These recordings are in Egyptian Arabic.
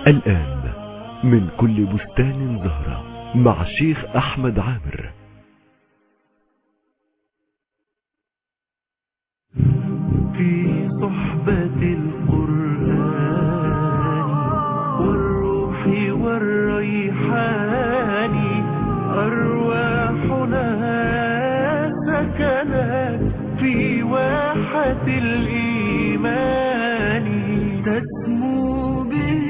الآن من كل بستان زهرة مع الشيخ أحمد عامر في صحبة القرآن والروح والريحان أرواحنا سكنت في واحة الإيمان تسمو به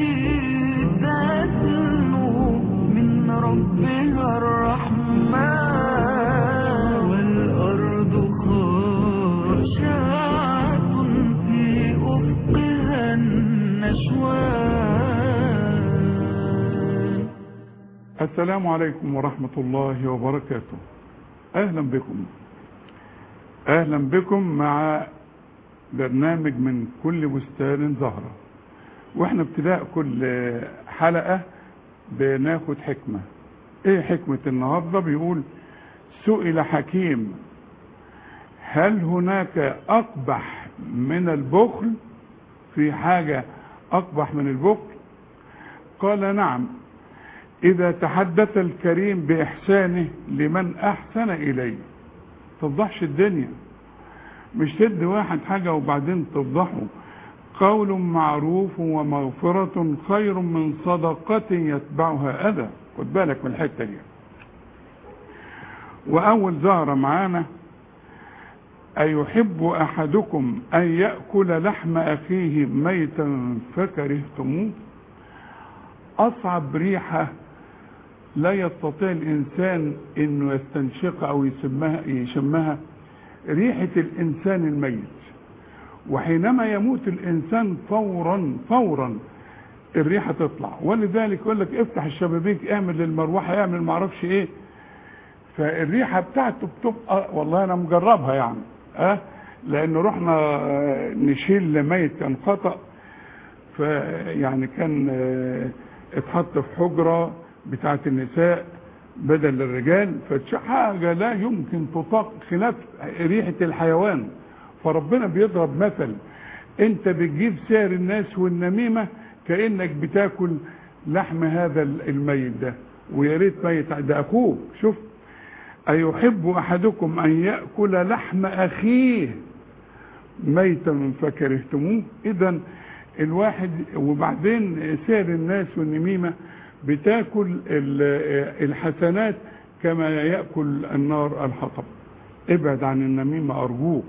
تسمو من ربها الرحمن والأرض خاشعة في أفقها النشوان السلام عليكم ورحمة الله وبركاته أهلا بكم أهلا بكم مع برنامج من كل بستان زهرة واحنا ابتداء كل حلقة بناخد حكمة ايه حكمة النهاردة بيقول سئل حكيم هل هناك أقبح من البخل في حاجة أقبح من البخل قال نعم إذا تحدث الكريم بإحسانه لمن أحسن إليه تفضحش الدنيا مش تدي واحد حاجة وبعدين تفضحه قول معروف ومغفرة خير من صدقة يتبعها أذى خد بالك من الحتة دي وأول زهرة معانا أيحب أحدكم أن يأكل لحم أخيه ميتا فكرهتموه أصعب ريحة لا يستطيع الإنسان أنه يستنشقها أو يسمها, يشمها ريحة الإنسان الميت وحينما يموت الإنسان فورا فورا الريحة تطلع ولذلك يقول لك افتح الشبابيك اعمل للمروحة اعمل معرفش ايه فالريحة بتاعته بتبقى والله انا مجربها يعني اه لان رحنا آه، نشيل ميت كان خطأ فيعني كان آه، اتحط في حجرة بتاعة النساء بدل الرجال فحاجة لا يمكن تطاق خلاف ريحة الحيوان فربنا بيضرب مثل انت بتجيب سعر الناس والنميمة كأنك بتاكل لحم هذا الميت ده ويا ريت ميت ده اخوه شوف أيحب أحدكم أن يأكل لحم أخيه ميتا فكرهتموه إذا الواحد وبعدين سير الناس والنميمة بتاكل ال- الحسنات كما يأكل النار الحطب ابعد عن النميمة أرجوك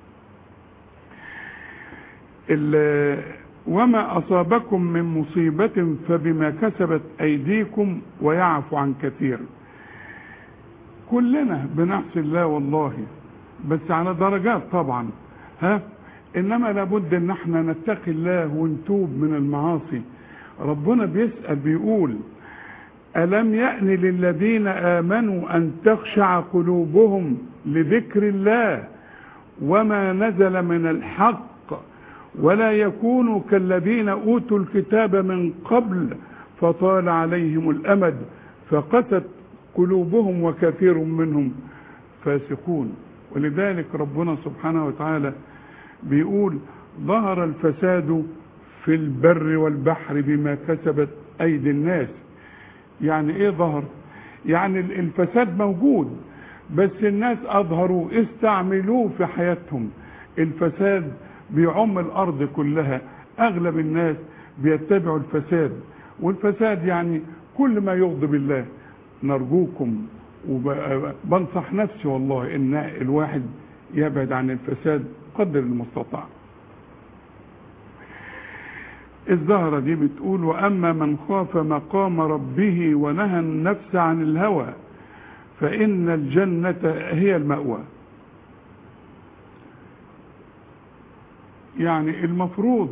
ال- وما أصابكم من مصيبة فبما كسبت أيديكم ويعفو عن كثير كلنا بنعصي الله والله بس على درجات طبعا ها انما لابد ان احنا نتقي الله ونتوب من المعاصي ربنا بيسأل بيقول ألم يأن للذين آمنوا أن تخشع قلوبهم لذكر الله وما نزل من الحق ولا يكونوا كالذين أوتوا الكتاب من قبل فطال عليهم الأمد فقست قلوبهم وكثير منهم فاسقون ولذلك ربنا سبحانه وتعالى بيقول ظهر الفساد في البر والبحر بما كسبت أيدي الناس يعني ايه ظهر يعني الفساد موجود بس الناس اظهروا استعملوه في حياتهم الفساد بيعم الارض كلها اغلب الناس بيتبعوا الفساد والفساد يعني كل ما يغضب الله نرجوكم وبنصح نفسي والله ان الواحد يبعد عن الفساد قدر المستطاع الزهرة دي بتقول وأما من خاف مقام ربه ونهى النفس عن الهوى فإن الجنة هي المأوى يعني المفروض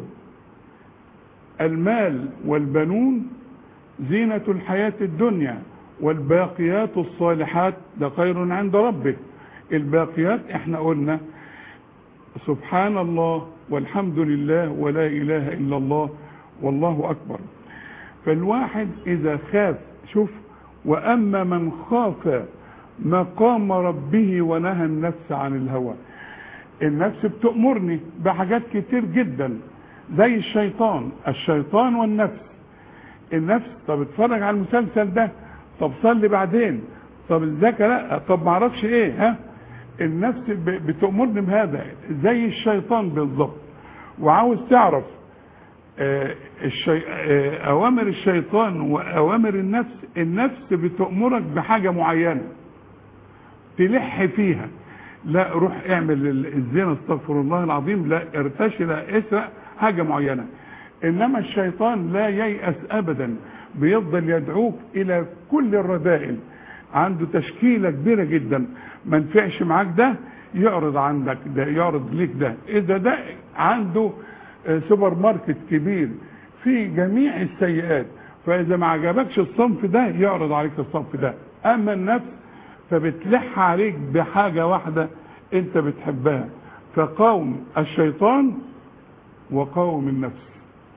المال والبنون زينة الحياة الدنيا والباقيات الصالحات ده خير عند ربك الباقيات احنا قلنا سبحان الله والحمد لله ولا إله إلا الله والله أكبر فالواحد إذا خاف شوف وأما من خاف مقام ربه ونهى النفس عن الهوى النفس بتأمرني بحاجات كتير جدا زي الشيطان الشيطان والنفس النفس طب اتفرج على المسلسل ده طب صلي بعدين طب الزكاة لا طب معرفش ايه ها النفس ب- بتأمرني بهذا زي الشيطان بالظبط وعاوز تعرف آه، الشي... آه، أوامر الشيطان وأوامر النفس النفس بتأمرك بحاجة معينة تلح فيها لا روح اعمل ال- الزنا استغفر الله العظيم لا ارتشي لا اسرق حاجة معينة انما الشيطان لا ييأس ابدا بيفضل يدعوك الى كل الرذائل عنده تشكيلة كبيرة جدا ما نفعش معاك ده يعرض عندك ده يعرض ليك ده اذا ده عنده آه، سوبر ماركت كبير في جميع السيئات فاذا ما عجبكش الصنف ده يعرض عليك الصنف ده اما النفس فبتلح عليك بحاجة واحدة انت بتحبها فقاوم الشيطان وقاوم النفس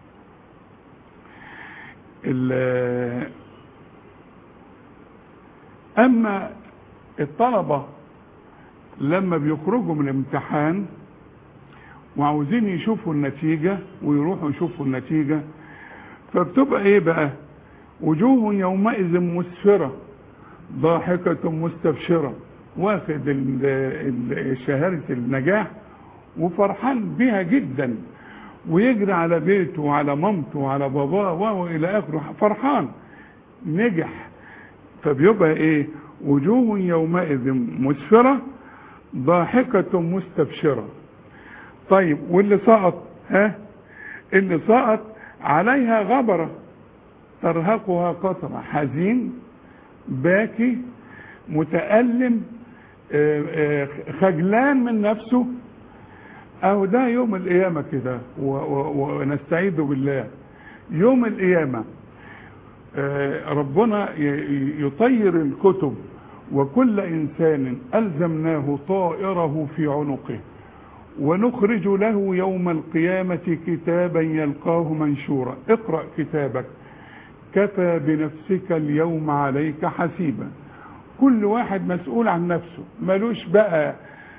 ال- اما الطلبة لما بيخرجوا من الامتحان وعاوزين يشوفوا النتيجة ويروحوا يشوفوا النتيجة فبتبقى ايه بقى وجوه يومئذ مسفرة ضاحكة مستبشرة واخد ال- ال- شهادة النجاح وفرحان بيها جدا ويجري على بيته وعلى مامته وعلى باباه والى اخره فرحان نجح فبيبقى ايه وجوه يومئذ مسفرة ضاحكة مستبشرة طيب واللي سقط ها اللي سقط عليها غبرة ترهقها قطرة حزين باكي متألم آه، آه، خجلان من نفسه أو ده يوم القيامة كده و- و- ونستعيذ بالله يوم القيامة آه، ربنا ي- ي- يطير الكتب وكل إنسان ألزمناه طائره في عنقه ونخرج له يوم القيامة كتابا يلقاه منشورا اقرأ كتابك كفى بنفسك اليوم عليك حسيبا كل واحد مسؤول عن نفسه ملوش بقى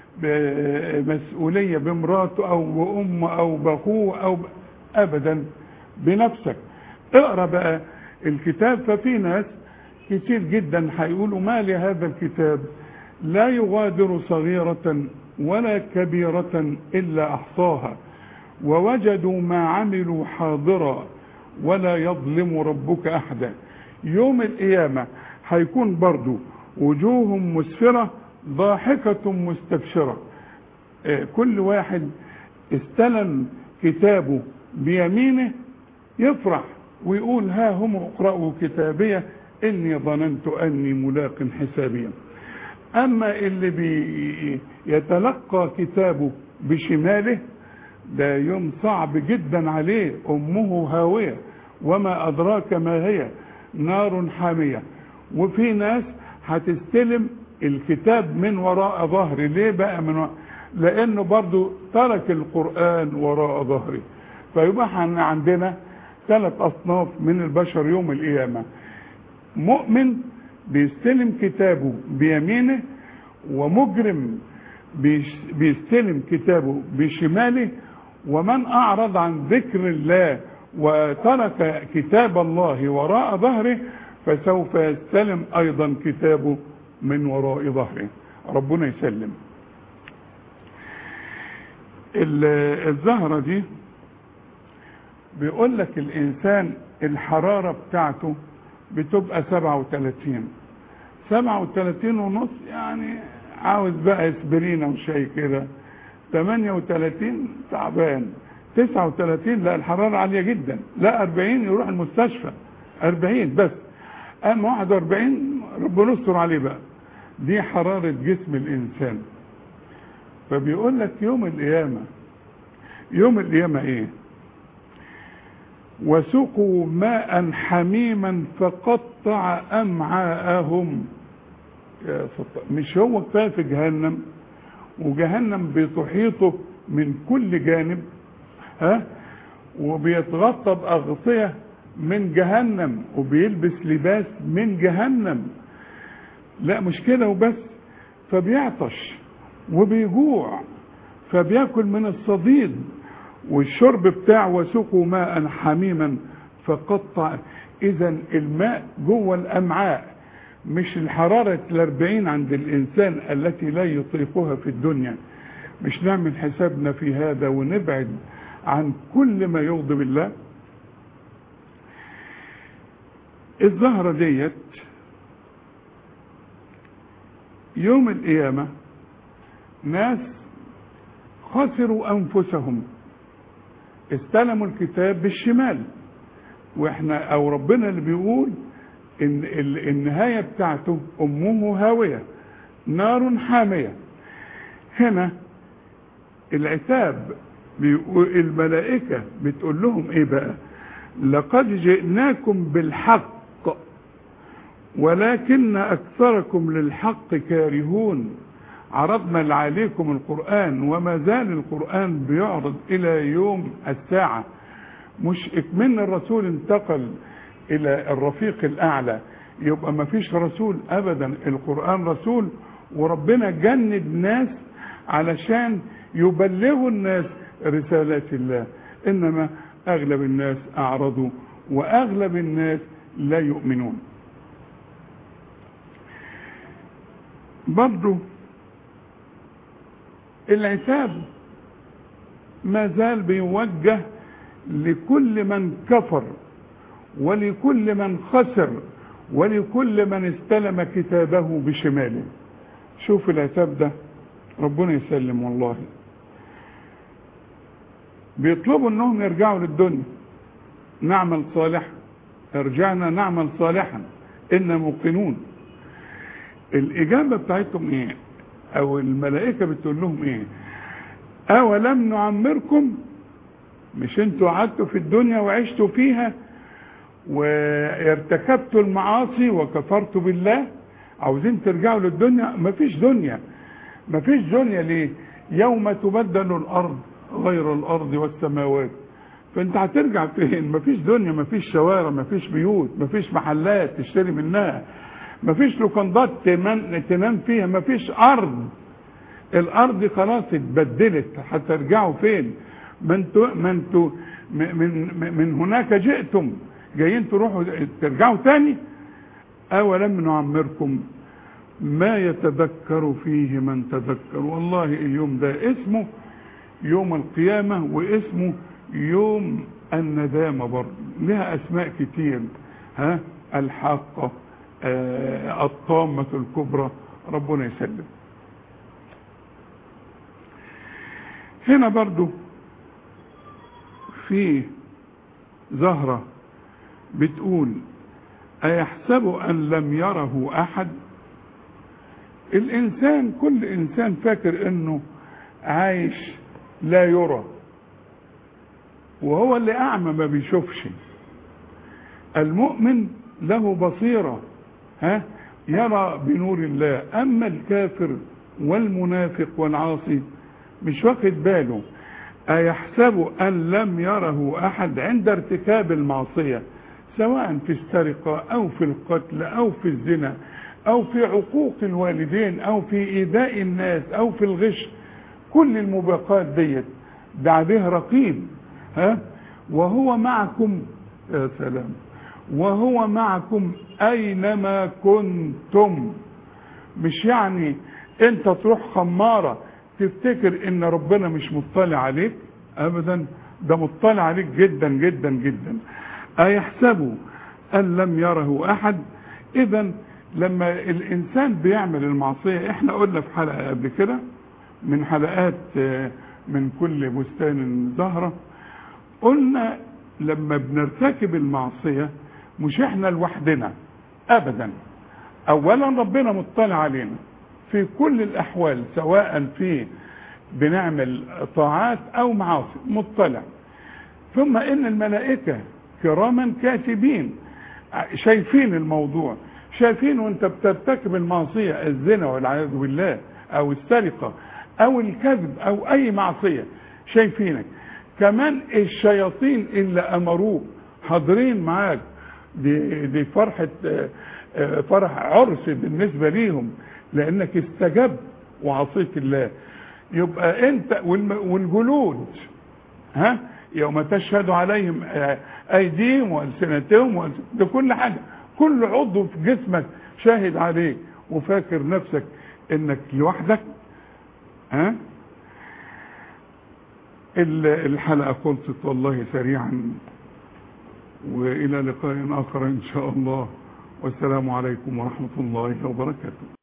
ب- مسؤولية بمراته أو بأمه أو بأخوه أو ب... أبدا بنفسك اقرأ بقى الكتاب ففي ناس كتير جدا هيقولوا ما لهذا الكتاب لا يغادر صغيرة ولا كبيرة إلا أحصاها ووجدوا ما عملوا حاضرا ولا يظلم ربك أحدا يوم القيامة هيكون برضو وجوه مسفرة ضاحكة مستبشرة آه، كل واحد استلم كتابه بيمينه يفرح ويقول ها هم اقرأوا كتابية إني ظننت أني ملاق حسابيا أما اللي بيتلقى كتابه بشماله ده يوم صعب جدا عليه أمه هاوية وما أدراك ما هي نار حامية وفي ناس هتستلم الكتاب من وراء ظهري ليه بقى من وراء لأنه برضو ترك القرآن وراء ظهري فيبقى احنا عندنا ثلاث أصناف من البشر يوم القيامة مؤمن بيستلم كتابه بيمينه ومجرم بيش- بيستلم كتابه بشماله ومن أعرض عن ذكر الله وترك كتاب الله وراء ظهره فسوف يستلم أيضا كتابه من وراء ظهره ربنا يسلم ال- الزهرة دي بيقول لك الإنسان الحرارة بتاعته بتبقى 37 37 ونص يعني عاوز بقى اسبرينة وشاي كده 38 تعبان 39 لا الحرارة عالية جدا لا 40 يروح المستشفى 40 بس اما 41 ربنا يستر عليه بقى دي حرارة جسم الانسان فبيقول لك يوم القيامة يوم القيامة ايه وسقوا ماء حميما فقطع امعاءهم يا سطح. مش هو كفايه في جهنم وجهنم بتحيطه من كل جانب ها وبيتغطى باغطيه من جهنم وبيلبس لباس من جهنم لا مش كده وبس فبيعطش وبيجوع فبياكل من الصديد والشرب بتاع وسقوا ماء حميما فقطع اذا الماء جوه الامعاء مش الحرارة الاربعين عند الانسان التي لا يطيقها في الدنيا مش نعمل حسابنا في هذا ونبعد عن كل ما يغضب الله الزهرة ديت يوم القيامة ناس خسروا أنفسهم استلموا الكتاب بالشمال واحنا او ربنا اللي بيقول ان ال- النهاية بتاعته امه هاوية نار حامية هنا العتاب بيقول الملائكة بتقول لهم ايه بقى لقد جئناكم بالحق ولكن اكثركم للحق كارهون عرضنا عليكم القرآن وما زال القرآن بيعرض الى يوم الساعة مش اكمن الرسول انتقل الى الرفيق الاعلى يبقى ما فيش رسول ابدا القرآن رسول وربنا جند ناس علشان يبلغوا الناس رسالات الله انما اغلب الناس اعرضوا واغلب الناس لا يؤمنون برضو العتاب ما زال بيوجه لكل من كفر ولكل من خسر ولكل من استلم كتابه بشماله شوف العتاب ده ربنا يسلم والله بيطلبوا انهم يرجعوا للدنيا نعمل صالحا ارجعنا نعمل صالحا إنا موقنون الإجابة بتاعتهم إيه أو الملائكة بتقول لهم إيه أولم نعمركم مش انتوا قعدتوا في الدنيا وعشتوا فيها وارتكبتوا المعاصي وكفرتوا بالله عاوزين ترجعوا للدنيا مفيش دنيا مفيش دنيا ليه يوم تبدل الارض غير الارض والسماوات فانت هترجع فين مفيش دنيا مفيش شوارع مفيش بيوت مفيش محلات تشتري منها مفيش لوكندات تنام تنام فيها مفيش ارض الارض خلاص اتبدلت هترجعوا فين ما انتوا ما انتوا من من هناك جئتم جايين تروحوا ترجعوا تاني اولم نعمركم ما يتذكر فيه من تذكر والله اليوم ده اسمه يوم القيامة واسمه يوم الندامة برضه لها اسماء كتير ها الحاقة آه الطامة الكبرى ربنا يسلم هنا برضو في زهرة بتقول أيحسب أن لم يره أحد الإنسان كل إنسان فاكر أنه عايش لا يرى وهو اللي أعمى ما بيشوفش المؤمن له بصيرة ها يرى بنور الله أما الكافر والمنافق والعاصي مش واخد باله أيحسب أن لم يره أحد عند ارتكاب المعصية سواء في السرقة أو في القتل أو في الزنا أو في عقوق الوالدين أو في إيذاء الناس أو في الغش كل المباقات ديت ده عليه رقيب ها وهو معكم يا سلام وهو معكم أينما كنتم مش يعني انت تروح خمارة تفتكر ان ربنا مش مطلع عليك ابدا ده مطلع عليك جدا جدا جدا ايحسبوا ان لم يره احد اذا لما الانسان بيعمل المعصية احنا قلنا في حلقة قبل كده من حلقات من كل بستان زهرة قلنا لما بنرتكب المعصية مش احنا لوحدنا ابدا اولا ربنا مطلع علينا في كل الاحوال سواء في بنعمل طاعات او معاصي مطلع ثم ان الملائكة كراما كاتبين شايفين الموضوع شايفين وانت بترتكب المعصية الزنا والعياذ بالله او السرقة او الكذب او اي معصية شايفينك كمان الشياطين اللي امروك حاضرين معاك دي, دي فرحة فرح عرس بالنسبة ليهم لانك استجبت وعصيت الله يبقى انت والجلود ها يوم تشهد عليهم آه، ايديهم والسنتهم وألس- ده كل حاجه كل عضو في جسمك شاهد عليك وفاكر نفسك انك لوحدك ها ال- الحلقه خلصت والله سريعا والى لقاء اخر ان شاء الله والسلام عليكم ورحمه الله وبركاته